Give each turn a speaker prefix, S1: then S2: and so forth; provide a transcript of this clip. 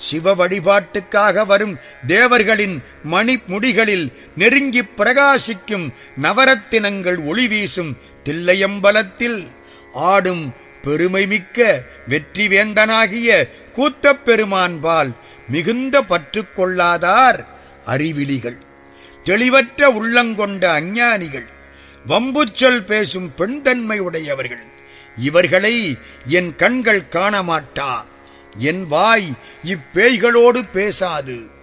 S1: சிவ வழிபாட்டுக்காக வரும் தேவர்களின் மணிமுடிகளில் நெருங்கிப் பிரகாசிக்கும் நவரத்தினங்கள் ஒளி வீசும் தில்லையம்பலத்தில் ஆடும் பெருமைமிக்க வெற்றி வேந்தனாகிய கூத்தப் பெருமான்பால் மிகுந்த பற்று கொள்ளாதார் அறிவிலிகள் தெளிவற்ற உள்ளங்கொண்ட அஞ்ஞானிகள் வம்புச்சொல் பேசும் பெண்தன்மை உடையவர்கள் இவர்களை என் கண்கள் காணமாட்டா என் வாய் இப்பேய்களோடு பேசாது